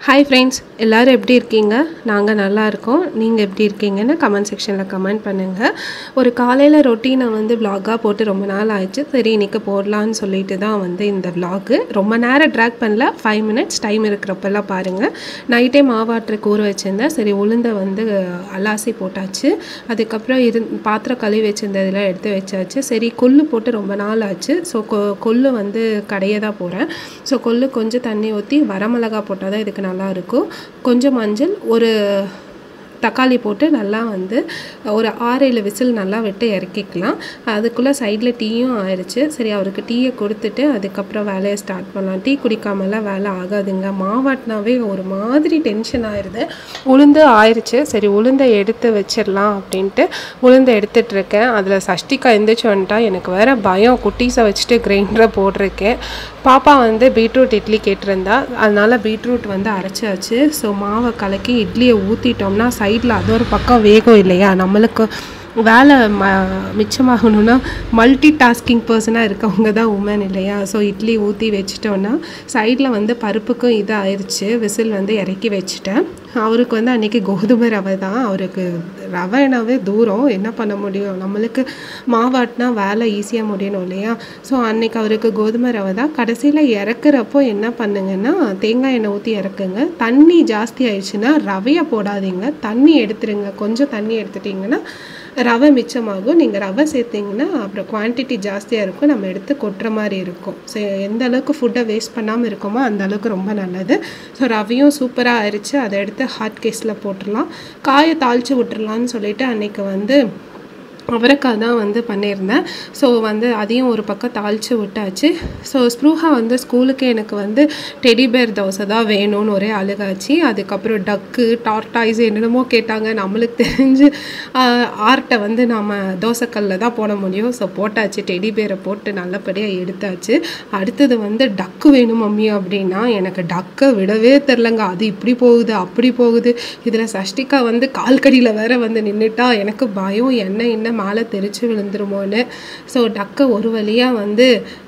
hi friends எல்லோரும் எப்படி இருக்கீங்க நாங்கள் நல்லா இருக்கோம் நீங்கள் எப்படி இருக்கீங்கன்னு கமெண்ட் செக்ஷனில் கமெண்ட் பண்ணுங்கள் ஒரு காலையில் ரொட்டீனை வந்து vlog-ஆ போட்டு ரொம்ப நாள் ஆயிடுச்சு சரி இன்றைக்கி போடலான்னு சொல்லிட்டு தான் வந்து இந்த vlog ரொம்ப நேரம் ட்ராக் பண்ணல ஃபைவ் மினிட்ஸ் டைம் இருக்கிறப்பெல்லாம் பாருங்கள் நைட்டே மாவாட்டுறக்கு ஊற வச்சுருந்தேன் சரி உளுந்தை வந்து அலாசி போட்டாச்சு அதுக்கப்புறம் இரு பாத்திரம் கழுவி வச்சுருந்ததில் எடுத்து வச்சாச்சு சரி கொள்ளு போட்டு ரொம்ப நாள் ஆச்சு ஸோ கொ கொள்ளு வந்து கடைய தான் போகிறேன் ஸோ கொள்ளு கொஞ்சம் தண்ணி ஊற்றி வரமிளகா போட்டால் தான் இதுக்கு நல்லா இருக்கும் கொஞ்சம் மஞ்சள் ஒரு தக்காளி போட்டு நல்லா வந்து ஒரு ஆறு ஏழு விசில் நல்லா விட்டு இறக்கிக்கலாம் அதுக்குள்ளே சைடில் டீயும் ஆயிடுச்சு சரி அவருக்கு டீயை கொடுத்துட்டு அதுக்கப்புறம் வேலையை ஸ்டார்ட் பண்ணலாம் டீ குடிக்காமலாம் வேலை ஆகாதுங்க மாவாட்டினாவே ஒரு மாதிரி டென்ஷன் ஆயிடுது உளுந்து ஆயிடுச்சு சரி உளுந்தை எடுத்து வச்சிடலாம் அப்படின்ட்டு உளுந்தை எடுத்துட்டு இருக்கேன் அதில் சஷ்டிக்கா எந்திரிச்சு வந்துட்டா எனக்கு வேற பயம் குட்டீஸை வச்சுட்டு கிரைண்டரை போட்டிருக்கேன் பாப்பா வந்து பீட்ரூட் இட்லி கேட்டிருந்தா அதனால பீட்ரூட் வந்து அரைச்சாச்சு ஸோ மாவை கலக்கி இட்லியை ஊற்றிட்டோம்னா சைடில் அது ஒரு பக்கம் வேகம் இல்லையா நம்மளுக்கு வேலை ம மிச்சமாகணும்னா மல்டி டாஸ்கிங் பர்சனாக இருக்கவங்க தான் உமன் இல்லையா ஸோ இட்லி ஊற்றி வச்சிட்டோன்னா சைடில் வந்து பருப்புக்கும் இது ஆயிடுச்சு விசில் வந்து இறக்கி வச்சுட்டேன் அவருக்கு வந்து அன்றைக்கி கோதுமை ரவை தான் அவருக்கு ரவைனாவே தூரம் என்ன பண்ண முடியும் நம்மளுக்கு மாவாட்டினா வேலை ஈஸியாக முடியணும் இல்லையா ஸோ அன்னைக்கு அவருக்கு கோதுமை ரவை தான் கடைசியில் இறக்குறப்போ என்ன பண்ணுங்கன்னா தேங்காய் எண்ணெய் ஊற்றி இறக்குங்க தண்ணி ஜாஸ்தி ஆயிடுச்சுன்னா ரவையை போடாதீங்க தண்ணி எடுத்துருங்க கொஞ்சம் தண்ணி எடுத்துட்டிங்கன்னா ரவை மிச்சமாகும் நீங்கள் ரவை சேர்த்திங்கன்னா அப்புறம் குவான்டிட்டி ஜாஸ்தியாக இருக்கும் நம்ம எடுத்து கொட்டுற மாதிரி இருக்கும் ஸோ எந்த அளவுக்கு ஃபுட்டை வேஸ்ட் பண்ணாமல் இருக்கோமோ அந்த அளவுக்கு ரொம்ப நல்லது ஸோ ரவையும் சூப்பராக ஆயிடுச்சு அதை எடுத்து ஹாட் கேஸில் போட்டுடலாம் காயை தாளித்து விட்டுறலான்னு சொல்லிட்டு அன்றைக்கி வந்து அவரைக்காய் தான் வந்து பண்ணியிருந்தேன் ஸோ வந்து அதையும் ஒரு பக்கம் தாளித்து விட்டாச்சு ஸோ ஸ்ப்ரூஹா வந்து ஸ்கூலுக்கு எனக்கு வந்து டெடிபேர் தோசை தான் வேணும்னு ஒரே அழுகாச்சு அதுக்கப்புறம் டக்கு டார்டாய்ஸ் என்னென்னமோ கேட்டாங்க நம்மளுக்கு தெரிஞ்சு ஆர்ட்டை வந்து நாம் தோசைக்கல்லில் தான் போட முடியும் ஸோ போட்டாச்சு டெடிபேரை போட்டு நல்லபடியாக எடுத்தாச்சு அடுத்தது வந்து டக்கு வேணும் மம்மி அப்படின்னா எனக்கு டக்கை விடவே தெரிலங்க அது இப்படி போகுது அப்படி போகுது இதில் சஷ்டிகா வந்து கால்கடியில் வேற வந்து நின்றுட்டா எனக்கு பயம் என்ன என்ன மேலே தெரிச்சு விழுந்துருமோன்னு ஸோ டக்கை ஒரு வழியாக வந்து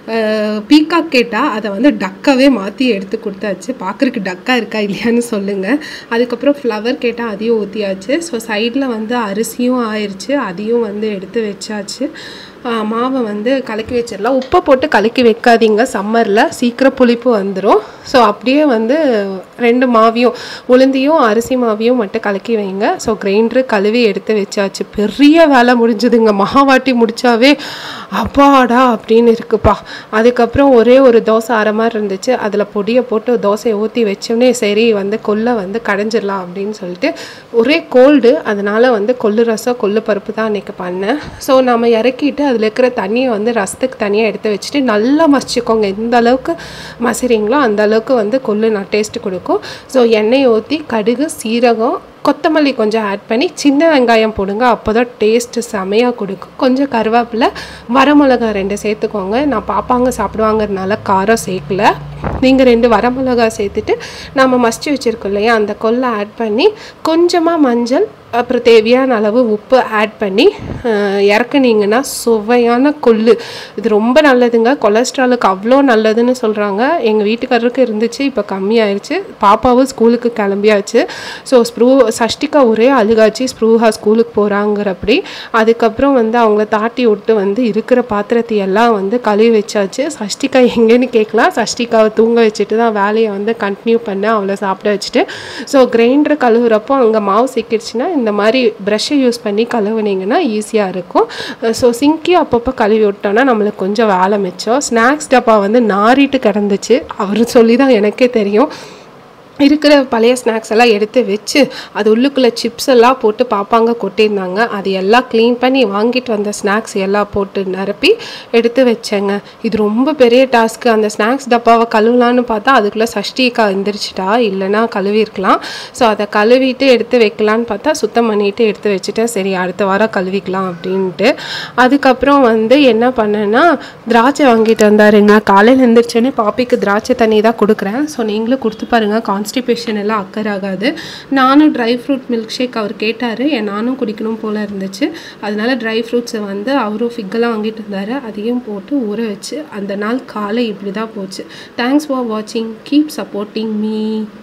பீக்காக் கேட்டால் அதை வந்து டக்காவே மாற்றி எடுத்து கொடுத்தாச்சு பார்க்குறக்கு டக்கா இருக்கா இல்லையான்னு சொல்லுங்கள் அதுக்கப்புறம் ஃப்ளவர் கேட்டால் அதையும் ஊற்றியாச்சு ஸோ சைடில் வந்து அரிசியும் ஆயிடுச்சு அதையும் வந்து எடுத்து வச்சாச்சு மாவை வந்து கலக்கி வச்சிடலாம் உப்பை போட்டு கலக்கி வைக்காதீங்க சம்மரில் சீக்கிரம் புளிப்பு வந்துடும் ஸோ அப்படியே வந்து ரெண்டு மாவையும் உளுந்தையும் அரிசி மாவையும் மட்டும் கலக்கி வைங்க ஸோ கிரைண்டரு கழுவி எடுத்து வச்சாச்சு பெரிய வேலை முடிஞ்சதுங்க மாவாட்டி முடிச்சாவே அப்பாடா அப்படின்னு இருக்குப்பா அதுக்கப்புறம் ஒரே ஒரு தோசை அரை மாதிரி இருந்துச்சு அதில் பொடியை போட்டு தோசையை ஊற்றி வச்சோடனே சரி வந்து கொல்லை வந்து கடைஞ்சிடலாம் அப்படின்னு சொல்லிட்டு ஒரே கோல்டு அதனால் வந்து கொள்ளு ரசம் கொள்ளு பருப்பு தான் அன்றைக்கி பண்ணேன் ஸோ நம்ம இறக்கிட்டு அதில் இருக்கிற தண்ணியை வந்து ரசத்துக்கு தனியாக எடுத்து வச்சுட்டு நல்லா மசிச்சுக்கோங்க எந்த அளவுக்கு மசிறீங்களோ அந்த அளவுக்கு வந்து கொள்ளு நான் டேஸ்ட்டு கொடுக்கும் ஸோ எண்ணெயை ஊற்றி கடுகு சீரகம் கொத்தமல்லி கொஞ்சம் ஆட் பண்ணி சின்ன வெங்காயம் போடுங்க அப்போ தான் டேஸ்ட்டு செமையாக கொடுக்கும் கொஞ்சம் கருவேப்பிலை வரமிளகா ரெண்டு சேர்த்துக்கோங்க நான் பாப்பாங்க சாப்பிடுவாங்கிறதுனால காரம் சேர்க்கல நீங்கள் ரெண்டு வரமிளகா சேர்த்துட்டு நம்ம மசிச்சு வச்சுருக்கோம் இல்லையா அந்த கொல்லை ஆட் பண்ணி கொஞ்சமாக மஞ்சள் அப்புறம் தேவையான அளவு உப்பு ஆட் பண்ணி இறக்குனீங்கன்னா சுவையான கொள்ளு இது ரொம்ப நல்லதுங்க கொலஸ்ட்ராலுக்கு அவ்வளோ நல்லதுன்னு சொல்கிறாங்க எங்கள் வீட்டுக்காரருக்கு இருந்துச்சு இப்போ கம்மியாயிருச்சு பாப்பாவும் ஸ்கூலுக்கு கிளம்பியாச்சு ஸோ ஸ்ப்ரூ சஷ்டிகா ஒரே அழுகாச்சு ஸ்ப்ரூஹா ஸ்கூலுக்கு போகிறாங்கிறப்படி அதுக்கப்புறம் வந்து அவங்கள தாட்டி விட்டு வந்து இருக்கிற பாத்திரத்தை எல்லாம் வந்து கழுவி வச்சாச்சு சஷ்டிகா எங்கேன்னு கேட்கலாம் சஷ்டிகாவை தூங்க வச்சுட்டு தான் வேலையை வந்து கண்டினியூ பண்ண அவளை சாப்பிட வச்சுட்டு ஸோ கிரைண்டர் கழுவுறப்போ அங்கே மாவு சிக்கிடுச்சுன்னா இந்த மாதிரி ப்ரஷ்ஷை யூஸ் பண்ணி கழுவுனீங்கன்னா ஈஸியாக இருக்கும் ஸோ சிங்கியும் அப்பப்போ கழுவி விட்டோன்னா நம்மளுக்கு கொஞ்சம் வேலை மிச்சம் ஸ்நாக்ஸ் டப்பா வந்து நாரிட்டு கிடந்துச்சு அவர் சொல்லி தான் எனக்கே தெரியும் இருக்கிற பழைய ஸ்நாக்ஸ் எல்லாம் எடுத்து வச்சு அது உள்ளுக்குள்ளே சிப்ஸ் எல்லாம் போட்டு பாப்பாங்க கொட்டியிருந்தாங்க அது எல்லாம் க்ளீன் பண்ணி வாங்கிட்டு வந்த ஸ்நாக்ஸ் எல்லாம் போட்டு நிரப்பி எடுத்து வச்சேங்க இது ரொம்ப பெரிய டாஸ்க்கு அந்த ஸ்நாக்ஸ் டப்பாவை கழுவலான்னு பார்த்தா அதுக்குள்ளே சஷ்டிக்கா எந்திரிச்சிட்டா இல்லைன்னா கழுவிருக்கலாம் ஸோ அதை கழுவிட்டு எடுத்து வைக்கலான்னு பார்த்தா சுத்தம் பண்ணிட்டு எடுத்து வச்சுட்டேன் சரி அடுத்த வாரம் கழுவிக்கலாம் அப்படின்ட்டு அதுக்கப்புறம் வந்து என்ன பண்ணேன்னா திராட்சை வாங்கிட்டு வந்தாருங்க காலையில் எழுந்திரிச்சோன்னே பாப்பிக்கு திராட்சை தண்ணி தான் கொடுக்குறேன் ஸோ நீங்களும் கொடுத்து பாருங்கள் கான்ஸ்டிபேஷன் எல்லாம் அக்கர் ஆகாது நானும் ட்ரை ஃப்ரூட் மில்க் ஷேக் அவர் கேட்டார் என் நானும் குடிக்கணும் போல் இருந்துச்சு அதனால ட்ரை ஃப்ரூட்ஸை வந்து அவரும் ஃபிக்கெல்லாம் வாங்கிட்டு இருந்தார் அதையும் போட்டு ஊற வச்சு அந்த நாள் காலை இப்படி தான் போச்சு தேங்க்ஸ் ஃபார் வாட்சிங் கீப் சப்போர்ட்டிங் மீ